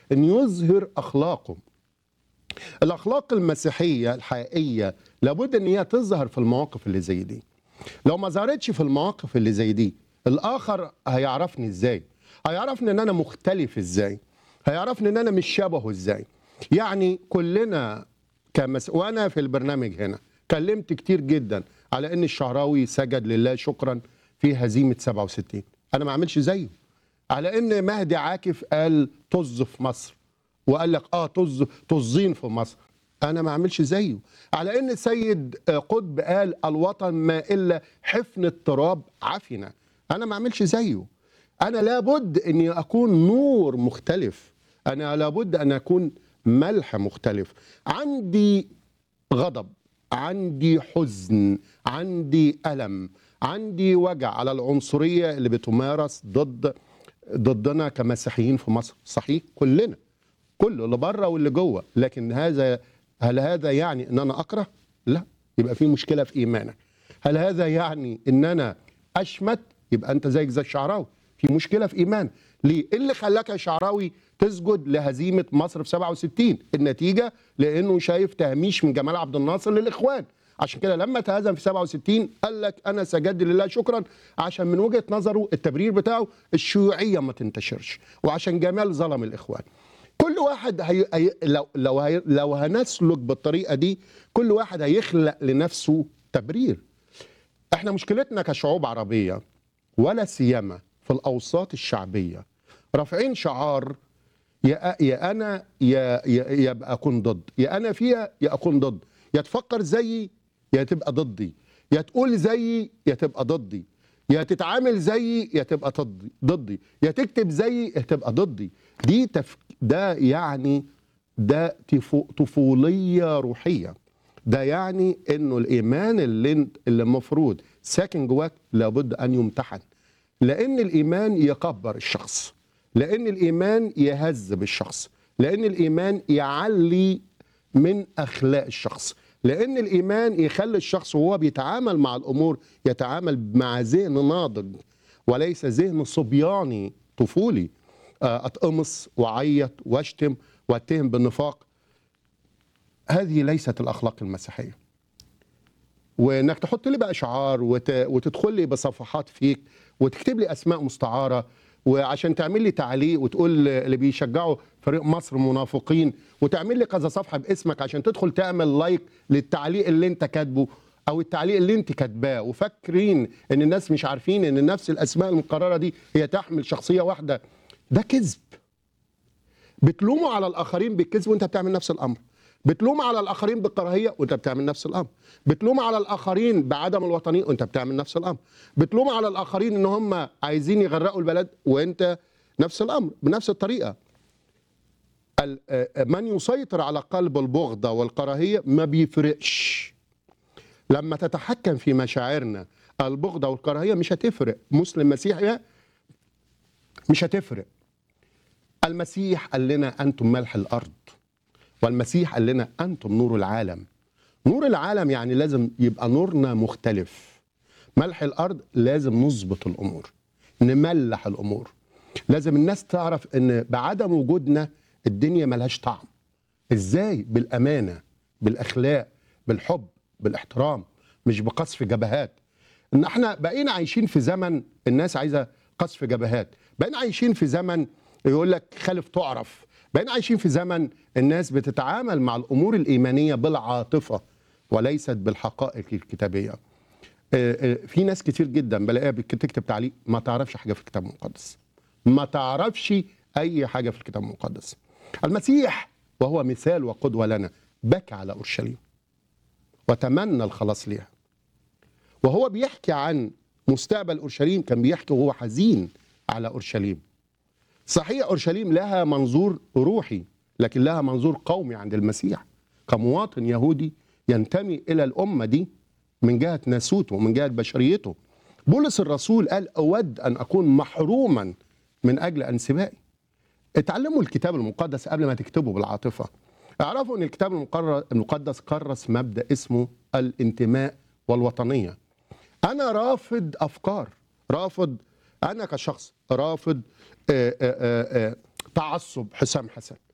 ان يظهر اخلاقه الاخلاق المسيحيه الحقيقيه لابد ان هي تظهر في المواقف اللي زي دي لو ما ظهرتش في المواقف اللي زي دي الاخر هيعرفني ازاي هيعرفني ان انا مختلف ازاي هيعرفني ان انا مش شبهه ازاي يعني كلنا كمس... وانا في البرنامج هنا كلمت كتير جدا على ان الشعراوي سجد لله شكرا في هزيمه 67 انا ما اعملش زيه على ان مهدي عاكف قال طز في مصر وقال لك اه طز طزين في مصر انا ما اعملش زيه على ان سيد قطب قال الوطن ما الا حفن التراب عفنه انا ما اعملش زيه انا لابد اني اكون نور مختلف انا لابد ان اكون ملح مختلف عندي غضب عندي حزن عندي الم عندي وجع على العنصريه اللي بتمارس ضد ضدنا كمسيحيين في مصر صحيح كلنا كله اللي بره واللي جوه لكن هذا هل هذا يعني ان انا اكره لا يبقى في مشكله في ايمانك هل هذا يعني ان انا اشمت يبقى انت زيك زي الشعراوي في مشكله في ايمان ليه ايه اللي خلاك يا شعراوي تسجد لهزيمه مصر في 67 النتيجه لانه شايف تهميش من جمال عبد الناصر للاخوان عشان كده لما تهزم في 67 قال لك انا سجدت لله شكرا عشان من وجهه نظره التبرير بتاعه الشيوعيه ما تنتشرش وعشان جمال ظلم الاخوان كل واحد هي... هي... لو لو هي... لو هنسلك بالطريقه دي كل واحد هيخلق لنفسه تبرير احنا مشكلتنا كشعوب عربيه ولا سيما في الاوساط الشعبيه رافعين شعار يا يا انا يا يا يا ابقى اكون ضد يا انا فيها يا اكون ضد يا تفكر زيي يا تبقى ضدي يا تقول زيي يا تبقى ضدي يا تتعامل زيي يا تبقى ضدي ضدي يا تكتب زيي يا تبقى ضدي دي تف... ده يعني ده تفو... طفوليه روحيه ده يعني انه الايمان اللي انت- اللي المفروض ساكن جواك لابد ان يمتحن لان الايمان يكبر الشخص لان الايمان يهذب الشخص لان الايمان يعلي من اخلاق الشخص لان الايمان يخلي الشخص وهو بيتعامل مع الامور يتعامل مع ذهن ناضج وليس ذهن صبياني طفولي آه، اتقمص واعيط واشتم واتهم بالنفاق هذه ليست الاخلاق المسيحيه وانك تحط لي بقى شعار وت... وتدخل لي بصفحات فيك وتكتب لي اسماء مستعاره وعشان تعمل لي تعليق وتقول اللي بيشجعوا فريق مصر منافقين وتعمل لي كذا صفحه باسمك عشان تدخل تعمل لايك للتعليق اللي انت كاتبه او التعليق اللي انت كاتباه وفاكرين ان الناس مش عارفين ان نفس الاسماء المقرره دي هي تحمل شخصيه واحده ده كذب بتلوموا على الاخرين بالكذب وانت بتعمل نفس الامر بتلوم على الاخرين بالكراهيه وانت بتعمل نفس الامر بتلوم على الاخرين بعدم الوطنيه وانت بتعمل نفس الامر بتلوم على الاخرين ان هم عايزين يغرقوا البلد وانت نفس الامر بنفس الطريقه ال- آه، من يسيطر على قلب البغضه والكراهيه ما بيفرقش لما تتحكم في مشاعرنا البغضه والكراهيه مش هتفرق مسلم مسيحي مش هتفرق المسيح قال لنا انتم ملح الارض والمسيح قال لنا انتم نور العالم نور العالم يعني لازم يبقى نورنا مختلف ملح الارض لازم نظبط الامور نملح الامور لازم الناس تعرف ان بعدم وجودنا الدنيا ملهاش طعم ازاي بالامانه بالاخلاق بالحب بالاحترام مش بقصف جبهات ان احنا بقينا عايشين في زمن الناس عايزه قصف جبهات بقينا عايشين في زمن يقول لك خالف تعرف بقينا عايشين في زمن الناس بتتعامل مع الامور الايمانيه بالعاطفه وليست بالحقائق الكتابيه آه، آه، في ناس كتير جدا بلاقيها بتكتب تعليق ما تعرفش حاجه في الكتاب المقدس ما تعرفش اي حاجه في الكتاب المقدس المسيح وهو مثال وقدوه لنا بكى على اورشليم وتمنى الخلاص ليها وهو بيحكي عن مستقبل اورشليم كان بيحكي وهو حزين على اورشليم صحيح اورشليم لها منظور روحي لكن لها منظور قومي عند المسيح كمواطن يهودي ينتمي الى الامه دي من جهه ناسوته ومن جهه بشريته بولس الرسول قال اود ان اكون محروما من اجل انسبائي اتعلموا الكتاب المقدس قبل ما تكتبوا بالعاطفه اعرفوا ان الكتاب المقر- المقدس كرس مبدا اسمه الانتماء والوطنيه انا رافض افكار رافض انا كشخص رافض آه، آه، آه، آه، تعصب حسام حسن